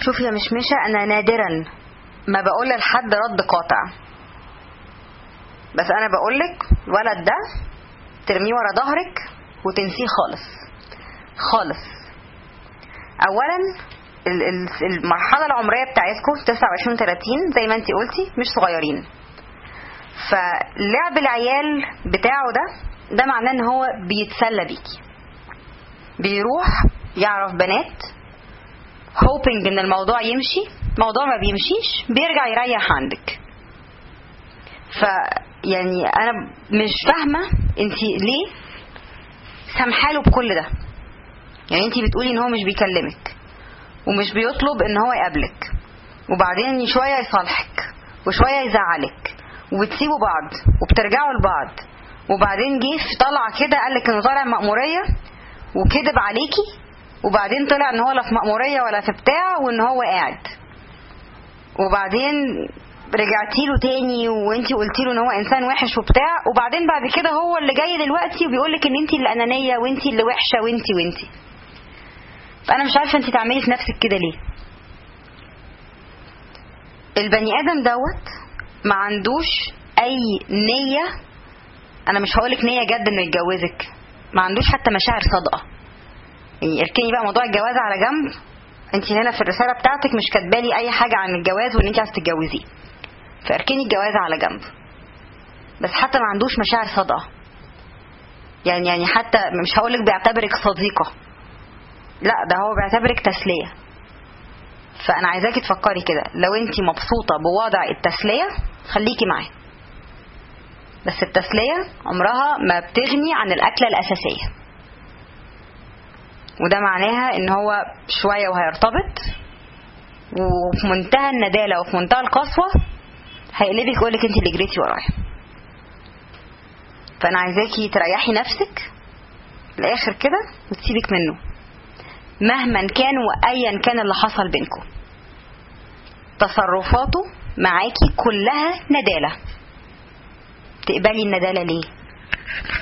شوفي يا مشمشة أنا نادرا ما بقول لحد رد قاطع بس أنا بقولك الولد ده ترميه ورا ظهرك وتنسيه خالص خالص أولا ال- ال- المرحلة العمرية بتاعتكم 29 30 زي ما انت قلتي مش صغيرين فلعب العيال بتاعه ده ده معناه ان هو بيتسلى بيكي بيروح يعرف بنات hoping ان الموضوع يمشي الموضوع ما بيمشيش بيرجع يريح عندك ف يعني انا مش فاهمه انت ليه سامحاله بكل ده يعني انت بتقولي ان هو مش بيكلمك ومش بيطلب ان هو يقابلك وبعدين شويه يصالحك وشويه يزعلك وبتسيبوا بعض وبترجعوا لبعض وبعدين جه في طلعه كده قالك انه طالع مأموريه وكذب عليكي وبعدين طلع ان هو لا في مأمورية ولا في بتاع وان هو قاعد وبعدين رجعتي له تاني وانتي قلتي له ان هو انسان وحش وبتاع وبعدين بعد كده هو اللي جاي دلوقتي وبيقول لك ان انتي اللي انانيه وانتي اللي وحشه وانتي وانتي فانا مش عارفه انتي تعملي في نفسك كده ليه البني ادم دوت ما عندوش اي نيه انا مش هقولك نيه جد انه يتجوزك ما عندوش حتى مشاعر صادقه يعني اركني بقى موضوع الجواز على جنب انت هنا في الرساله بتاعتك مش كاتبالي اي حاجه عن الجواز وان انت عايزه تتجوزيه فاركني الجواز على جنب بس حتى ما عندوش مشاعر صادقه يعني يعني حتى مش هقولك بيعتبرك صديقه لا ده هو بيعتبرك تسليه فانا عايزاكي تفكري كده لو انت مبسوطه بوضع التسليه خليكي معاه بس التسليه عمرها ما بتغني عن الاكله الاساسيه وده معناها ان هو شويه وهيرتبط وفي منتهى الندالة وفي منتهى القسوة هيقلبك يقولك انت اللي جريتي ورايا فانا عايزاكي تريحي نفسك الاخر كده وتسيبك منه مهما كان وايا كان اللي حصل بينكم تصرفاته معاكي كلها ندالة تقبلي الندالة ليه